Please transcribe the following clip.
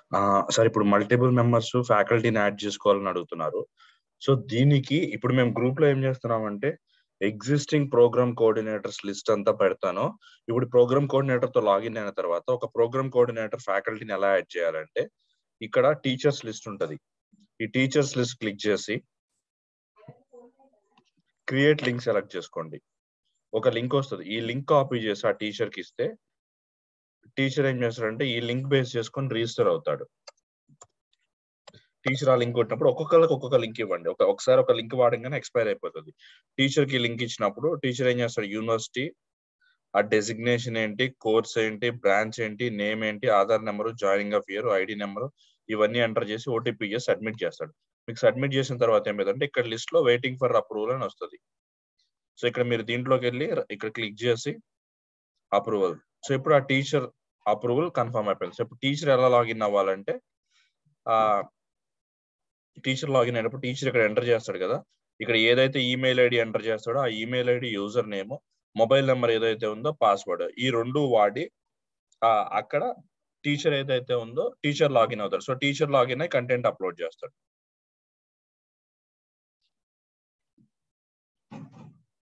sir ఇప్పుడు multiple members ఫ్యాకల్టీని add చేసుకోవాలని అడుగుతున్నారు సో దీనికి ఇప్పుడు మేము గ్రూప్ లో ఏం చేస్తున్నామంటే ఎగ్జిస్టింగ్ ప్రోగ్రామ్ కోఆర్డినేటర్స్ లిస్ట్ అంతా పెడతాను ఇప్పుడు ప్రోగ్రామ్ కోఆర్డినేటర్ తో లాగిన్ అయిన తర్వాత ఒక ప్రోగ్రామ్ కోఆర్డినేటర్ ఫ్యాకల్టీని ఎలా యాడ్ చేయాలంటే ఇక్కడ టీచర్స్ లిస్ట్ ఉంటది ఈ టీచర్స్ లిస్ట్ క్లిక్ చేసి క్రియేట్ లింక్ సెలెక్ట్ చేసుకోండి ఒక లింక్ వస్తుంది ఈ లింక్ కాపీ చేసి ఆ టీచర్ కి ఇస్తే టీచర్ ఏం చేస్తాడంటే ఈ లింక్ బేస్ చేసుకొని రిజిస్టర్ అవుతాడు టీచర్ ఆ లింక్ కొట్టినప్పుడు ఒక్కొక్కరికి ఒక్కొక్క లింక్ ఇవ్వండి ఒక ఒకసారి ఒక లింక్ వాడంగానే ఎక్స్పైర్ అయిపోతుంది టీచర్ కి లింక్ ఇచ్చినప్పుడు టీచర్ ఏం చేస్తాడు యూనివర్సిటీ ఆ డెసిగ్నేషన్ ఏంటి కోర్స్ ఏంటి బ్రాంచ్ ఏంటి నేమ్ ఏంటి Aadhaar number joining of year ID number ఇవన్నీ ఎంటర్ చేసి ఓటీపీ చేసి సబ్మిట్ చేస్తాడు మీకు సబ్మిట్ చేసిన తర్వాత ఏమైందంటే ఇక్కడ లిస్ట్ లో వెయిటింగ్ ఫర్ అప్రూవల్ అని వస్తుంది సో ఇక్కడ మీరు దీంట్లోకి వెళ్ళి ఇక్కడ క్లిక్ చేసి అప్రూవల్ సో ఇప్పుడు ఆ టీచర్ అప్రూవల్ కన్ఫర్మ్ అయిపోయింది సో ఇప్పుడు టీచర్ ఎలా లాగిన్ అవ్వాలంటే ఆ టీచర్ లాగిన్ అయినప్పుడు టీచర్ ఇక్కడ ఎంటర్ చేస్తాడు కదా ఇక్కడ ఏదైతే ఈమెయిల్ ఐడి ఎంటర్ చేస్తాడో ఆ email ID user name mobile number ఏదైతే ఉందో పాస్వర్డ్ ఈ రెండు వాడి అక్కడ టీచర్ ఏదైతే ఉందో టీచర్ లాగిన్ అవుతాడు సో టీచర్ లాగిన్ అయి కంటెంట్ అప్లోడ్ చేస్తాడు